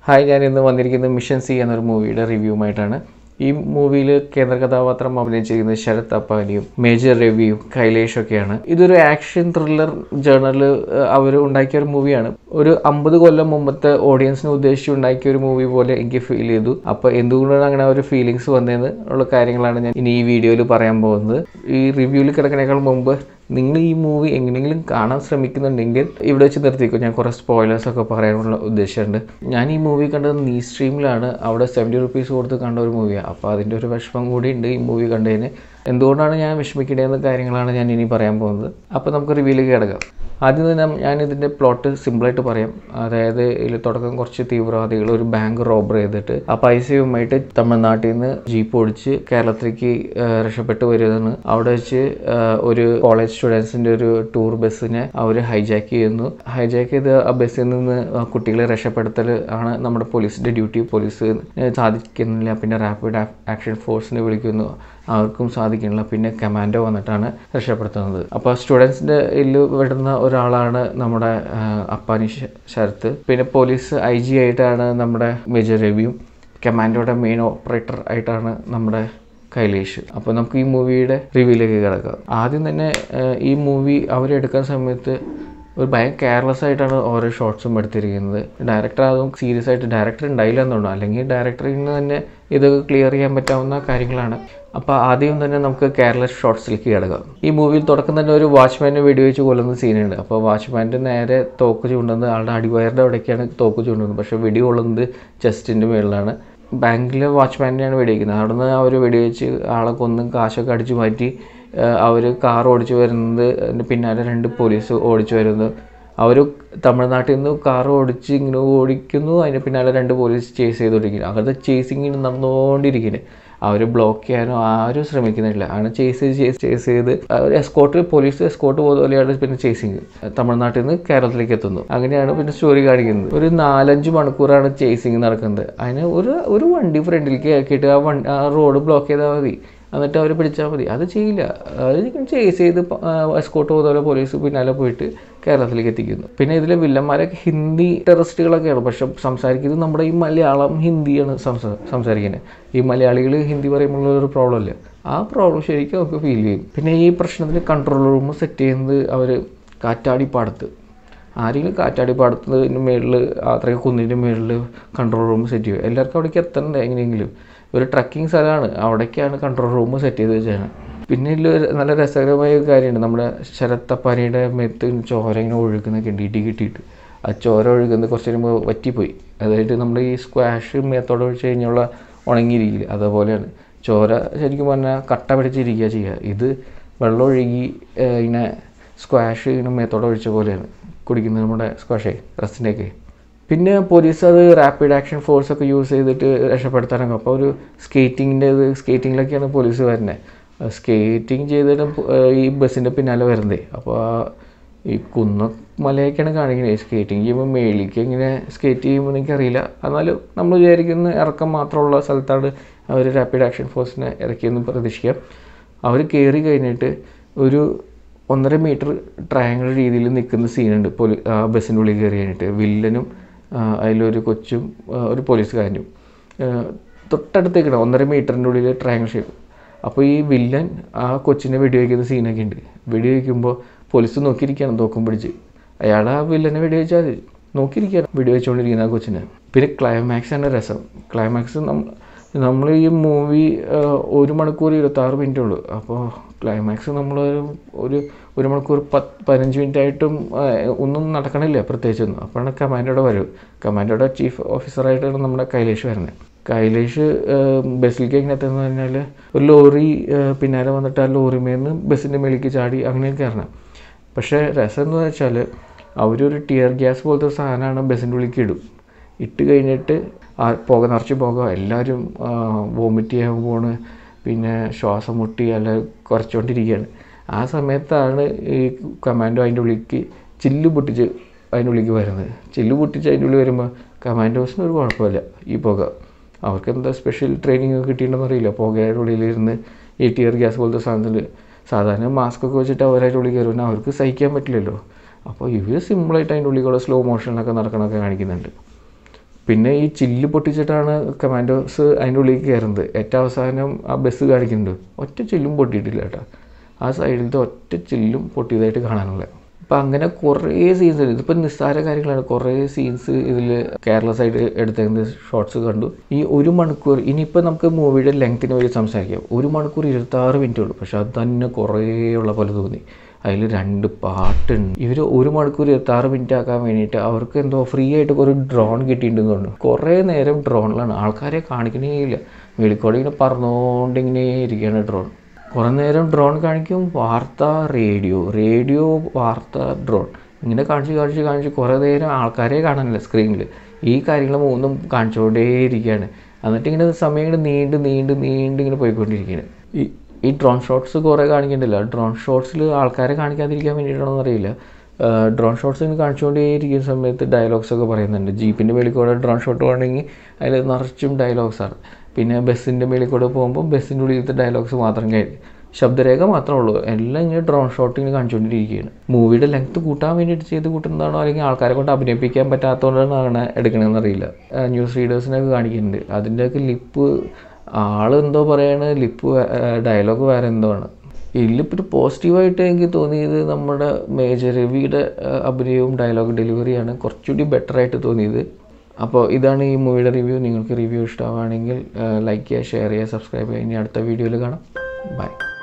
hi ഞാൻ ഇന്ന് വന്നിരിക്കുന്നത് മിഷൻ സി എന്നൊരു മൂവിയുടെ റിവ്യൂമായിട്ടാണ് ഈ മൂവിയിൽ കേന്ദ്ര കഥാപാത്രം അഭിനയിച്ചിരിക്കുന്നത് ശരത് അപ്പാനിയും മേജർ രവിയും കൈലേഷ് ഒക്കെയാണ് ഇതൊരു ആക്ഷൻ ത്രില്ലർ ജേണറിൽ അവർ ഉണ്ടാക്കിയ ഒരു മൂവിയാണ് ഒരു അമ്പത് കൊല്ലം മുമ്പത്തെ ഓഡിയൻസിനെ ഉദ്ദേശിച്ച് ഉണ്ടാക്കിയ ഒരു മൂവി പോലെ എനിക്ക് ഫീൽ ചെയ്തു അപ്പോൾ എന്തുകൊണ്ടാണ് അങ്ങനെ ഒരു ഫീലിങ്സ് വന്നതെന്ന് ഉള്ള കാര്യങ്ങളാണ് ഞാൻ ഇനി ഈ വീഡിയോയിൽ പറയാൻ പോകുന്നത് ഈ റിവ്യൂവിൽ കിടക്കുന്നതിനേക്കാൾ മുമ്പ് നിങ്ങൾ ഈ മൂവി എങ്ങനെയെങ്കിലും കാണാൻ ശ്രമിക്കുന്നുണ്ടെങ്കിൽ ഇവിടെ വെച്ച് നിർത്തിക്കോ ഞാൻ കുറേ സ്പോയിലേഴ്സ് ഒക്കെ പറയാനുള്ള ഉദ്ദേശമുണ്ട് ഞാൻ ഈ മൂവി കണ്ടത് നീ സ്ട്രീമിലാണ് അവിടെ സെവൻറ്റി റുപ്പീസ് കൊടുത്ത് കണ്ട ഒരു മൂവിയാണ് അപ്പോൾ അതിൻ്റെ ഒരു വിഷമം കൂടി ഉണ്ട് ഈ മൂവി കണ്ടതിന് എന്തുകൊണ്ടാണ് ഞാൻ വിഷമിക്കേണ്ടതെന്ന കാര്യങ്ങളാണ് ഞാൻ ഇനി പറയാൻ പോകുന്നത് അപ്പോൾ നമുക്ക് റിവ്യൂലേക്ക് കിടക്കാം ആദ്യം തന്നെ ഞാൻ ഇതിൻ്റെ പ്ലോട്ട് സിമ്പിളായിട്ട് പറയാം അതായത് ഇതിൽ തുടക്കം കുറച്ച് തീവ്രവാദികൾ ഒരു ബാങ്ക് റോബർ ചെയ്തിട്ട് ആ പൈസയുമായിട്ട് തമിഴ്നാട്ടിൽ നിന്ന് ജീപ്പ് ഓടിച്ച് കേരളത്തിലേക്ക് ആ, രക്ഷപ്പെട്ടു വരുന്നതാണ് അവിടെ വെച്ച് ആ, ഒരു കോളേജ് സ്റ്റുഡൻസിൻ്റെ ഒരു ടൂർ ബസ്സിനെ അവർ ഹൈജാക്ക് ചെയ്യുന്നു ഹൈജാക്ക് ചെയ്ത് ആ ബസ്സിൽ നിന്ന് ആ കുട്ടികളെ രക്ഷപ്പെടുത്തൽ ആണ് നമ്മുടെ പോലീസിൻ്റെ ഡ്യൂട്ടി പോലീസ് സാധിക്കുന്നില്ല പിന്നെ റാപ്പിഡ് ആക്ഷൻ ഫോഴ്സിനെ വിളിക്കുന്നു അവർക്കും സാധിക്കുന്നില്ല പിന്നെ കമാൻഡോ വന്നിട്ടാണ് രക്ഷപ്പെടുത്തുന്നത് അപ്പോൾ സ്റ്റുഡൻസിൻ്റെ ഇതിൽ വിടുന്ന ഒരാളാണ് നമ്മുടെ ആ, അപ്പാനി ശ- ശരത്ത് പിന്നെ പോലീസ് ഐ ജി ആയിട്ടാണ് നമ്മുടെ മേജർ രവിയും കമാൻഡോയുടെ മെയിൻ ഓപ്പറേറ്റർ ആയിട്ടാണ് നമ്മുടെ കൈലേഷ് അപ്പോൾ നമുക്ക് ഈ മൂവിയുടെ റിവ്യൂയിലേക്ക് കിടക്കാം ആദ്യം തന്നെ ആ, ഈ മൂവി അവരെടുക്കുന്ന സമയത്ത് ഒരു ഭയങ്കര കെയർലെസ് ആയിട്ടാണ് ഓരോ ഷോട്ട്സും എടുത്തിരിക്കുന്നത് ഡയറക്ടർ അതും സീരിയസ് ആയിട്ട് ഡയറക്ടർ ഉണ്ടായില്ല എന്നുണ്ടോ അല്ലെങ്കിൽ ഡയറക്ടറിന് തന്നെ ഇതൊക്കെ ക്ലിയർ ചെയ്യാൻ പറ്റാവുന്ന കാര്യങ്ങളാണ് അപ്പോൾ ആദ്യം തന്നെ നമുക്ക് കെയർലെസ് ഷോട്ട്സിലേക്ക് കിടക്കാം ഈ മൂവിയിൽ തുടക്കം തന്നെ ഒരു വാച്ച്മാനെ വെടിവെച്ച് കൊല്ലുന്ന സീനുണ്ട് അപ്പോൾ വാച്ച്മാൻ്റെ നേരെ തോക്ക് ചൂണ്ടുന്നത് ആളുടെ അടിവയറിൻ്റെ അവിടേക്കാണ് തോക്ക് ചൂണ്ടുന്നത് പക്ഷേ വെടി കൊള്ളുന്നത് ചെസ്റ്റിൻ്റെ മുകളിലാണ് ബാങ്കിലെ വാച്ച്മാനെയാണ് വെടിവെക്കുന്നത് അവിടുന്ന് അവർ വെടിവെച്ച് ആളെ കൊന്നും കാശൊക്കെ അടിച്ചു മാറ്റി അവർ കാർ ഓടിച്ചു വരുന്നത് അതിൻ്റെ പിന്നാലെ രണ്ട് പോലീസ് ഓടിച്ചു വരുന്നു അവർ തമിഴ്നാട്ടിൽ നിന്ന് കാർ ഓടിച്ച് ഇങ്ങനെ ഓടിക്കുന്നു അതിന് പിന്നാലെ രണ്ട് പോലീസ് ചേസ് ചെയ്തുകൊണ്ടിരിക്കുന്നു അങ്ങനത്തെ ചേസിങ് ഇങ്ങനെ നടന്നുകൊണ്ടിരിക്കുന്നത് അവർ ബ്ലോക്ക് ചെയ്യാനോ ആരും ശ്രമിക്കുന്നില്ല അങ്ങനെ ചേസ് ചെയ്ത് ചേസ് ചേസ് ചെയ്ത് അവർ എസ്കോട്ട് പോലീസ് എസ്കോട്ട് പോലെയാണ് പിന്നെ ചേസിങ് തമിഴ്നാട്ടിൽ നിന്ന് കേരളത്തിലേക്ക് എത്തുന്നു അങ്ങനെയാണ് പിന്നെ സ്റ്റോറി കാണിക്കുന്നത് ഒരു നാലഞ്ച് മണിക്കൂറാണ് ചേസിങ് നടക്കുന്നത് അതിന് ഒരു ഒരു വണ്ടി ഫ്രണ്ടിലേക്ക് ആക്കിയിട്ട് ആ വണ്ടി ആ റോഡ് ബ്ലോക്ക് ചെയ്താൽ മതി എന്നിട്ട് അവർ പിടിച്ചാൽ മതി അത് ചെയ്യില്ല അത് ചേസ് ചെയ്ത് എസ്കോട്ട് പോലെ പോലീസ് പിന്നാലെ പോയിട്ട് കേരളത്തിലേക്ക് എത്തിക്കുന്നു പിന്നെ ഇതിലെ വില്ലന്മാരൊക്കെ ഹിന്ദി ടെററിസ്റ്റുകളൊക്കെയാണ് പക്ഷെ സംസാരിക്കുന്നത് നമ്മുടെ ഈ മലയാളം ഹിന്ദിയാണ് സംസാ സംസാരിക്കുന്നത് ഈ മലയാളികൾ ഹിന്ദി പറയുമ്പോൾ ഒരു പ്രോബ്ലം ഇല്ല ആ പ്രോബ്ലം ശരിക്കും നമുക്ക് ഫീൽ ചെയ്യും പിന്നെ ഈ പ്രശ്നത്തിന് കൺട്രോൾ റൂം സെറ്റ് ചെയ്യുന്നത് അവർ കാറ്റാടിപ്പാടത്ത് ആരെങ്കിലും കാറ്റാടിപ്പാടത്തിന് മേളിൽ അത്രയും കുന്നിൻ്റെ മേളിൽ കൺട്രോൾ റൂം സെറ്റ് ചെയ്യും എല്ലാവർക്കും അവിടേക്ക് എത്തണ്ടേ എങ്ങനെയെങ്കിലും ഒരു ട്രക്കിംഗ് സ്ഥലമാണ് അവിടേക്കാണ് കൺട്രോൾ റൂം സെറ്റ് ചെയ്ത് വെച്ചാണ് പിന്നെ ഇതിൽ ഒരു നല്ല രസകരമായ ഒരു കാര്യമുണ്ട് നമ്മുടെ ശരത്തപ്പാനിയുടെ മെത്ത് ചോര ഇങ്ങനെ ഒഴുകുന്നൊക്കെ ഉണ്ട് ഇടി കിട്ടിയിട്ട് ആ ചോര ഒഴുകുന്നത് കുറച്ച് കഴിയുമ്പോൾ വറ്റിപ്പോയി അതായത് നമ്മുടെ ഈ സ്ക്വാഷ് മേത്തോടെ ഒഴിച്ച് കഴിഞ്ഞുള്ള ഉണങ്ങിയിരിക്കില്ല അതുപോലെയാണ് ചോര ശരിക്കും പറഞ്ഞാൽ കട്ട പിടിച്ചിരിക്കുക ചെയ്യുക ഇത് വെള്ളം ഒഴുകി ഏഹ്, ഇങ്ങനെ സ്ക്വാഷ് ഇങ്ങനെ മേത്തോടെ ഒഴിച്ച പോലെയാണ് കുടിക്കുന്നത് നമ്മുടെ സ്ക്വാഷേ റസ്റ്റിൻ്റെയൊക്കെ പിന്നെ പോലീസ് അത് റാപ്പിഡ് ആക്ഷൻ ഫോഴ്സ് ഒക്കെ യൂസ് ചെയ്തിട്ട് രക്ഷപ്പെടുത്താനൊക്കെ അപ്പോൾ ഒരു സ്കേറ്റിങ്ങിൻ്റെ ഇത് സ്കേറ്റിങ്ങിലൊക്കെയാണ് പോലീസ് വരുന്നത് സ്കേറ്റിംഗ് ചെയ്തിട്ട് ഈ ബസ്സിൻ്റെ പിന്നാലെ വരുന്നത് അപ്പോൾ ആ ഈ കുന്ന മലയൊക്കെയാണ് കാണിക്കുന്നത് സ്കേറ്റിംഗ് ചെയ്യുമ്പോൾ മേളിലേക്ക് ഇങ്ങനെ സ്കേറ്റ് ചെയ്യുമ്പോൾ എനിക്കറിയില്ല എന്നാലും നമ്മൾ വിചാരിക്കുന്ന ഇറക്കം മാത്രമുള്ള സ്ഥലത്താണ് അവർ റാപ്പിഡ് ആക്ഷൻ ഫോഴ്സിനെ ഇറക്കിയെന്ന് പ്രതീക്ഷിക്കാം അവർ കയറി കഴിഞ്ഞിട്ട് ഒരു ഒന്നര മീറ്റർ ട്രയാങ്കിൾ രീതിയിൽ നിൽക്കുന്ന സീനുണ്ട് പോലീ ആ ബസ്സിൻ്റെ ഉള്ളിൽ കയറി കഴിഞ്ഞിട്ട് വില്ലനും ആ, അതിലൊരു കൊച്ചും ആ, ഒരു പോലീസുകാരനും ആ, തൊട്ടടുത്തേക്കാണ് ഒന്നര മീറ്ററിൻ്റെ ഉള്ളിൽ ട്രയാങ്കിൾ ഷേപ്പ് അപ്പോൾ ഈ വില്ലൻ ആ കൊച്ചിനെ വെടിവെക്കുന്ന സീനൊക്കെ ഉണ്ട് വെടിവെക്കുമ്പോൾ പോലീസ് നോക്കിയിരിക്കുകയാണ് തോക്കും പിടിച്ച് അയാൾ ആ വില്ലനെ വെടിവെച്ചാൽ മതി നോക്കിയിരിക്കുകയാണ് വെടിവെച്ചുകൊണ്ടിരിക്കുന്ന ആ കൊച്ചിനെ പിന്നെ ക്ലൈമാക്സ് ആണ് രസം ക്ലൈമാക്സ് നമ്മൾ ഈ മൂവി ഒരു മണിക്കൂർ ഇരുപത്താറ് മിനിറ്റേ ഉള്ളൂ അപ്പോൾ ക്ലൈമാക്സ് നമ്മൾ ഒരു ഒരു മണിക്കൂർ പത്ത് പതിനഞ്ച് മിനിറ്റ് ആയിട്ടും ആ, ഒന്നും നടക്കണില്ല പ്രത്യേകിച്ചൊന്നും അപ്പോഴാണ് കമാൻഡോയുടെ വരവ് കമാൻഡോയുടെ ചീഫ് ഓഫീസറായിട്ടാണ് നമ്മുടെ കൈലേഷ് വരുന്നത് കൈലേഷ് ബസ്സിലേക്ക് എങ്ങനെ എത്തുന്നത് പറഞ്ഞാൽ ഒരു ലോറി ആ, പിന്നാലെ വന്നിട്ട് ആ ലോറിമേന്ന് ബസ്സിൻ്റെ മേലേക്ക് ചാടി അങ്ങനെയൊക്കെ കയറണം പക്ഷേ രസം എന്ന് വെച്ചാൽ അവരൊരു ടിയർ ഗ്യാസ് പോലത്തെ ഒരു സാധനമാണ് ബസ്സിൻ്റെ ഉള്ളിലേക്ക് ഇടും ഇട്ട് കഴിഞ്ഞിട്ട് ആ പുക നിറച്ച് പുക എല്ലാവരും വോമിറ്റ് ചെയ്യാൻ പോണ് പിന്നെ ശ്വാസം മുട്ടി അല്ല കുറച്ചുകൊണ്ടിരിക്കുകയാണ് ആ സമയത്താണ് ഈ കമാൻഡോ അതിൻ്റെ ഉള്ളിലേക്ക് ചില്ല് പൊട്ടിച്ച് അതിൻ്റെ ഉള്ളിലേക്ക് വരുന്നത് ചില്ല് പൊട്ടിച്ച് അതിൻ്റെ ഉള്ളിൽ വരുമ്പോൾ കമാൻഡോസിന് ഒരു കുഴപ്പമില്ല ഈ പുക അവർക്ക് എന്താ സ്പെഷ്യൽ ട്രെയിനിങ് കിട്ടിയിട്ടുണ്ടെന്ന് അറിയില്ല പുകയുടെ ഉള്ളിലിരുന്ന് ഈ ടിയർ ഗ്യാസ് പോലത്തെ സാധനത്തിൽ സാധാരണ മാസ്ക് ഒക്കെ വെച്ചിട്ട് അവരതിൻ്റെ ഉള്ളിൽ കയറും പിന്നെ അവർക്ക് സഹിക്കാൻ പറ്റില്ലല്ലോ അപ്പോൾ ഇവർ സിമ്പിളായിട്ട് അതിൻ്റെ ഉള്ളിൽ കൂടെ സ്ലോ മോഷനിലൊക്കെ നടക്കണമൊക്കെ കാണിക്കുന്നുണ്ട് പിന്നെ ഈ ചില്ല് പൊട്ടിച്ചിട്ടാണ് കമാൻഡോസ് അതിൻ്റെ ഉള്ളിലേക്ക് കയറുന്നത് ഏറ്റവും അവസാനം ആ ബസ് കാണിക്കുന്നുണ്ട് ഒറ്റ ചില്ലും പൊട്ടിയിട്ടില്ല കേട്ടോ ആ സൈഡിലത്തെ ഒറ്റ ചില്ലും പൊട്ടിയതായിട്ട് കാണാനുള്ള അപ്പം അങ്ങനെ കുറേ സീൻസ് ഉണ്ട് ഇതിപ്പോൾ നിസ്സാര കാര്യങ്ങളാണ് കുറേ സീൻസ് ഇതിൽ കേരള സൈഡ് എടുത്തേക്കുന്ന ഷോർട്സ് കണ്ടു ഈ ഒരു മണിക്കൂർ ഇനിയിപ്പോൾ നമുക്ക് മൂവിയുടെ ലെങ്ത്തിന് വേണ്ടി സംസാരിക്കാം ഒരു മണിക്കൂർ ഇരുപത്താറ് മിനിറ്റ് ഉള്ളൂ പക്ഷെ അത് തന്നെ കുറേ ഉള്ള പോലെ തോന്നി അതിൽ രണ്ട് പാട്ടുണ്ട് ഇവർ ഒരു മണിക്കൂർ ഇരുപത്താറ് മിനിറ്റ് ആക്കാൻ വേണ്ടിയിട്ട് അവർക്ക് എന്തോ ഫ്രീ ആയിട്ട് ഒരു ഡ്രോൺ കിട്ടിയിട്ടുണ്ടെന്ന് തോന്നുന്നു കുറേ നേരം ഡ്രോണിലാണ് ആൾക്കാരെ കാണിക്കണേ ഇല്ല വെളിക്കോടെ ഇങ്ങനെ പറന്നുകൊണ്ട് ഇങ്ങനെ ഇരിക്കുകയാണ് ഡ്രോൺ കുറേ നേരം ഡ്രോൺ കാണിക്കും വാർത്ത റേഡിയോ റേഡിയോ വാർത്ത ഡ്രോൺ ഇങ്ങനെ കാണിച്ച് കാണിച്ച് കാണിച്ച് കുറേ നേരം ആൾക്കാരെ കാണാനില്ല സ്ക്രീനിൽ ഈ കാര്യങ്ങൾ മൂന്നും കാണിച്ചുകൊണ്ടേ ഇരിക്കുകയാണ് എന്നിട്ട് ഇങ്ങനെ സമയം ഇങ്ങനെ നീണ്ട് നീണ്ട് നീണ്ട് ഇങ്ങനെ പോയിക്കൊണ്ടിരിക്കുകയാണ് ഈ ഈ ഡ്രോൺ ഷോട്ട്സ് കുറേ കാണിക്കണ്ടല്ലോ ഡ്രോൺ ഷോട്ട്സിൽ ആൾക്കാരെ കാണിക്കാതിരിക്കാൻ വേണ്ടിയിട്ടാണോ എന്നറിയില്ല ഡ്രോൺ ഷോട്ട്സ് ഇങ്ങനെ കാണിച്ചുകൊണ്ടേയിരിക്കുന്ന സമയത്ത് ഡയലോഗ്സ് ഒക്കെ പറയുന്നുണ്ട് ജീപ്പിൻ്റെ മേളിൽ കൂടെ ഡ്രോൺ ഷോട്ട് വേണമെങ്കിൽ അതിൽ നിറച്ചും ഡയലോഗ്സാണ് പിന്നെ ബസ്സിൻ്റെ മേളിൽ കൂടെ പോകുമ്പോൾ ബസ്സിൻ്റെ ഉള്ളിലത്തെ ഡയലോഗ്സ് മാത്രം കഴിഞ്ഞു ശബ്ദരേഖ മാത്രമേ ഉള്ളൂ എല്ലാം ഇങ്ങനെ ഡ്രോൺ ഷോട്ട് ഇങ്ങനെ കാണിച്ചുകൊണ്ടിരിക്കുകയാണ് മൂവിയുടെ ലെങ്ത് കൂട്ടാൻ വേണ്ടിയിട്ട് ചെയ്ത് കൂട്ടുന്നതാണോ അല്ലെങ്കിൽ ആൾക്കാരെ കൊണ്ട് അഭിനയിപ്പിക്കാൻ പറ്റാത്തതുകൊണ്ടാണ് അങ്ങനെ എടുക്കണമെന്ന് അറിയില്ല ന്യൂസ് റീഡേഴ്സിനൊക്കെ കാണിക്കുന്നുണ്ട് അതിൻ്റെയൊക്കെ ലിപ്പ് ആളെന്തോ പറയാണ് ലിപ്പ് ഡയലോഗ് വേറെ എന്തോ ആണ് ഇതിലിപ്പോൾ ഒരു പോസിറ്റീവായിട്ട് എനിക്ക് തോന്നിയത് നമ്മുടെ മേജർ രവിയുടെ അഭിനയവും ഡയലോഗ് ഡെലിവറിയാണ് കുറച്ചുകൂടി ബെറ്റർ ആയിട്ട് തോന്നിയത് അപ്പോൾ ഇതാണ് ഈ മൂവിയുടെ റിവ്യൂ നിങ്ങൾക്ക് റിവ്യൂ ഇഷ്ടമാണെങ്കിൽ ലൈക്ക് ചെയ്യുക ഷെയർ ചെയ്യുക സബ്സ്ക്രൈബ് ചെയ്യുക ഇനി അടുത്ത വീഡിയോയിൽ കാണാം ബൈ